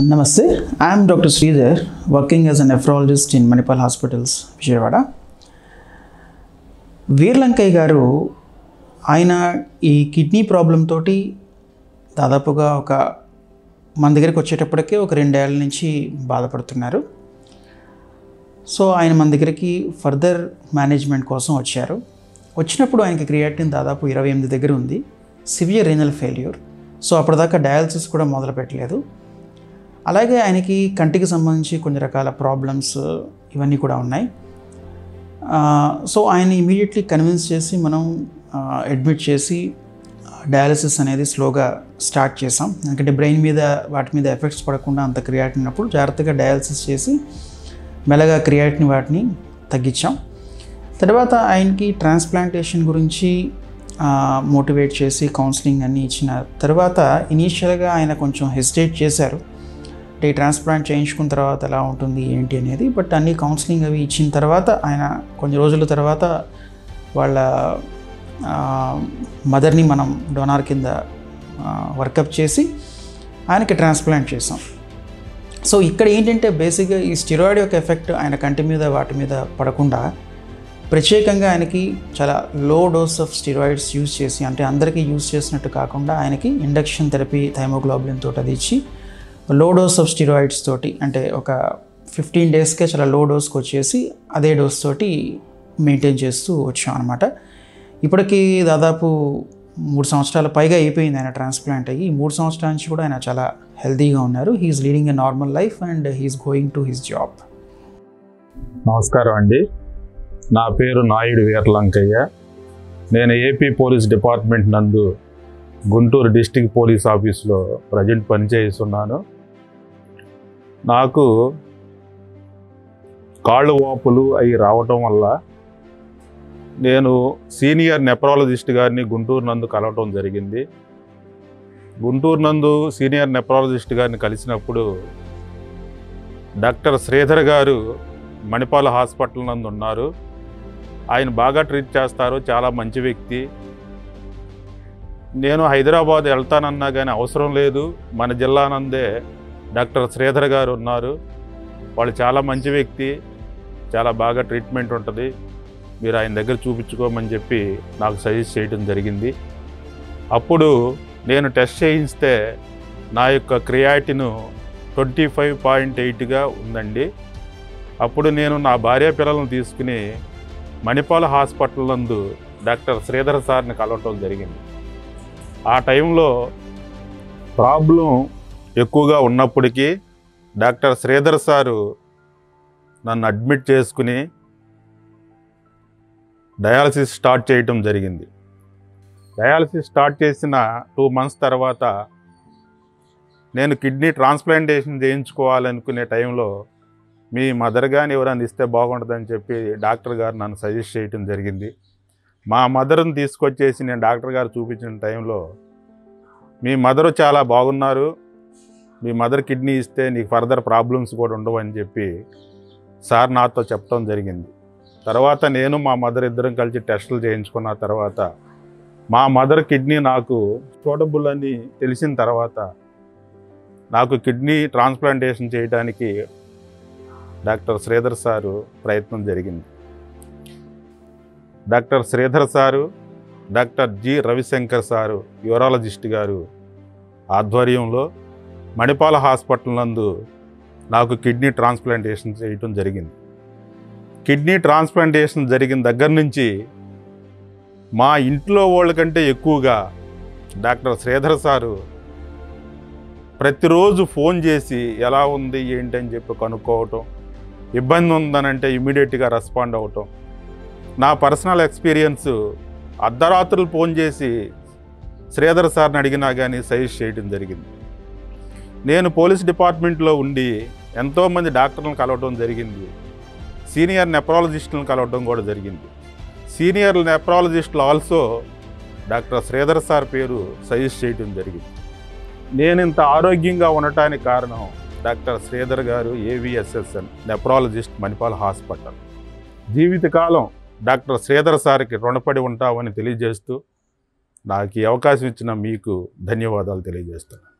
నమస్తే I'm doctor Sridhar working as a nephrologist in Manipal hospitals Vijayawada Veerlankayya garu ఆయన ఈ కిడ్నీ ప్రాబ్లం తోటి దాదాపుగా ఒక మన దగ్గరికి వచ్చేటప్పటికే ఒక రెండేళ్ల నుంచి బాధపడుతున్నారు సో ఆయన మన దగ్గరికి ఫర్దర్ మేనేజ్మెంట్ కోసం వచ్చారు వచ్చినప్పుడు ఆయనకి క్రియాటిన్ దాదాపు ఇరవై ఎనిమిది దగ్గర ఉంది సివియర్ రీనల్ ఫెయిల్యూర్ సో అప్పటిదాకా డయాలసిస్ కూడా మొదలు పెట్టలేదు అలాగే ఆయనకి కంటికి సంబంధించి కొన్ని రకాల ప్రాబ్లమ్స్ ఇవన్నీ కూడా ఉన్నాయి ఆ, సో ఆయన ఇమీడియట్లీ కన్విన్స్ చేసి మనం అడ్మిట్ చేసి డయాలసిస్ అనేది స్లోగా స్టార్ట్ చేసాం ఎందుకంటే బ్రెయిన్ మీద వాటి మీద ఎఫెక్ట్స్ పడకుండా అంత క్రియాటినప్పుడు జాగ్రత్తగా డయాలసిస్ చేసి మెల్లగా క్రియాటిన్ వాటిని తగ్గించాం తర్వాత ఆయనకి ట్రాన్స్ప్లాంటేషన్ గురించి మోటివేట్ చేసి కౌన్సిలింగ్ అన్నీ ఇచ్చిన తర్వాత ఇనీషియల్గా ఆయన కొంచెం హెసిటేట్ చేశారు అంటే ఈ ట్రాన్స్ప్లాంట్ చేయించుకున్న తర్వాత ఎలా ఉంటుంది ఏంటి అనేది బట్ అన్ని కౌన్సిలింగ్ అవి ఇచ్చిన తర్వాత ఆయన కొన్ని రోజుల తర్వాత వాళ్ళ మదర్ని మనం డొనార్ కింద వర్కప్ చేసి ఆయనకి ట్రాన్స్ప్లాంట్ చేసాం సో ఇక్కడ ఏంటంటే బేసిక్గా ఈ స్టిరాయిడ్ యొక్క ఎఫెక్ట్ ఆయన కంటి మీద వాటి మీద పడకుండా ప్రత్యేకంగా ఆయనకి చాలా low dose of steroids use చేసి అంటే అందరికీ యూజ్ చేసినట్టు కాకుండా ఆయనకి ఇండక్షన్ థెరపీ థైమోగ్లోబులిన్ తోటి అది ఇచ్చి లో డోస్ ఆఫ్ స్టిరాయిడ్స్ తోటి అంటే ఒక ఫిఫ్టీన్ డేస్కే చాలా లో డోస్కి వచ్చేసి అదే డోస్ తోటి మెయింటైన్ చేస్తూ వచ్చాం అనమాట ఇప్పటికీ దాదాపు మూడు సంవత్సరాల పైగా అయిపోయింది ఆయన ట్రాన్స్ప్లాంట్ అయ్యి ఈ మూడు సంవత్సరాల నుంచి కూడా ఆయన చాలా హెల్తీగా ఉన్నారు he's leading a normal life and he's going to his job నమస్కారం అండి నా పేరు నాయుడు వీరలంకయ్య నేను ఏపీ పోలీస్ డిపార్ట్మెంట్ నందు గుంటూరు డిస్టిక్ పోలీస్ ఆఫీస్లో ప్రజెంట్ పనిచేస్తున్నాను నాకు కాళ్ళు వాపులు అవి రావటం వల్ల నేను సీనియర్ నెప్రాలజిస్ట్ గారిని గుంటూరు నందు కలవటం జరిగింది గుంటూరు నందు సీనియర్ నెప్రాలజిస్ట్ గారిని కలిసినప్పుడు డాక్టర్ శ్రీధర్ గారు మణిపాల హాస్పిటల్ నందు ఉన్నారు ఆయన బాగా ట్రీట్ చేస్తారు చాలా మంచి వ్యక్తి నేను హైదరాబాద్ వెళ్తానన్నా కానీ అవసరం లేదు మన జిల్లా నందే డాక్టర్ శ్రీధర్ గారు ఉన్నారు వాళ్ళు చాలా మంచి వ్యక్తి చాలా బాగా ట్రీట్మెంట్ ఉంటుంది మీరు ఆయన దగ్గర చూపించుకోమని చెప్పి నాకు సజెస్ట్ చేయడం జరిగింది అప్పుడు నేను టెస్ట్ చేయిస్తే నా యొక్క క్రియాటిను ట్వంటీ ఫైవ్ పాయింట్ ఎయిట్గా ఉందండి అప్పుడు నేను నా భార్య పిల్లలను తీసుకుని మణిపాల హాస్పిటల్ నందు డాక్టర్ శ్రీధర్ సార్ని కలవటం జరిగింది ఆ టైంలో ప్రాబ్లం ఎక్కువగా ఉన్నప్పటికీ డాక్టర్ శ్రీధర్ సారు నన్ను అడ్మిట్ చేసుకుని డయాలసిస్ స్టార్ట్ చేయటం జరిగింది డయాలసిస్ స్టార్ట్ చేసిన టూ మంత్స్ తర్వాత నేను కిడ్నీ ట్రాన్స్ప్లాంటేషన్ చేయించుకోవాలనుకునే టైంలో మీ మదర్ కానీ ఎవరైనా ఇస్తే బాగుంటుందని చెప్పి డాక్టర్ గారు నన్ను సజెస్ట్ చేయటం జరిగింది మా మదర్ని తీసుకొచ్చేసి నేను డాక్టర్ గారు చూపించిన టైంలో మీ మదరు చాలా బాగున్నారు మీ మదర్ కిడ్నీ ఇస్తే నీకు ఫర్దర్ ప్రాబ్లమ్స్ కూడా ఉండవు అని చెప్పి సార్ నాతో చెప్పడం జరిగింది తర్వాత నేను మా మదర్ ఇద్దరం కలిసి టెస్టులు చేయించుకున్న తర్వాత మా మదర్ కిడ్నీ నాకు సూటబుల్ అని తెలిసిన తర్వాత నాకు కిడ్నీ ట్రాన్స్ప్లాంటేషన్ చేయడానికి డాక్టర్ శ్రీధర్ సారు ప్రయత్నం జరిగింది doctor Sridhar sir doctor G Ravishankar sir urologist garu ఆధ్వర్యంలో మణిపాల హాస్పిటల్ నందు నాకు కిడ్నీ ట్రాన్స్ప్లాంటేషన్ చేయటం జరిగింది కిడ్నీ ట్రాన్స్ప్లాంటేషన్ జరిగిన దగ్గర నుంచి మా ఇంట్లో వాళ్ళకంటే ఎక్కువగా డాక్టర్ శ్రీధర్ సారు ప్రతిరోజు ఫోన్ చేసి ఎలా ఉంది ఏంటి అని చెప్పి కనుక్కోవటం ఇబ్బంది ఉందనంటే ఇమీడియట్గా రెస్పాండ్ అవ్వటం నా పర్సనల్ ఎక్స్పీరియన్స్ అర్ధరాత్రులు ఫోన్ చేసి శ్రీధర్ సార్ని అడిగినా కానీ సజెస్ట్ చేయడం జరిగింది నేను పోలీస్ డిపార్ట్మెంట్లో ఉండి ఎంతోమంది డాక్టర్లను కలవటం జరిగింది సీనియర్ నెప్రాలజిస్టులను కలవటం కూడా జరిగింది సీనియర్ నెప్రాలజిస్టులు ఆల్సో డాక్టర్ శ్రీధర్ సార్ పేరు సజెస్ట్ చేయడం జరిగింది నేను ఇంత ఆరోగ్యంగా ఉండటానికి కారణం doctor Sridhar garu AVSSN nephrologist Manipal hospital జీవితకాలం డాక్టర్ శ్రీధర్ సార్కి రుణపడి ఉంటామని తెలియజేస్తూ నాకు ఈ అవకాశం ఇచ్చిన మీకు ధన్యవాదాలు తెలియజేస్తున్నాను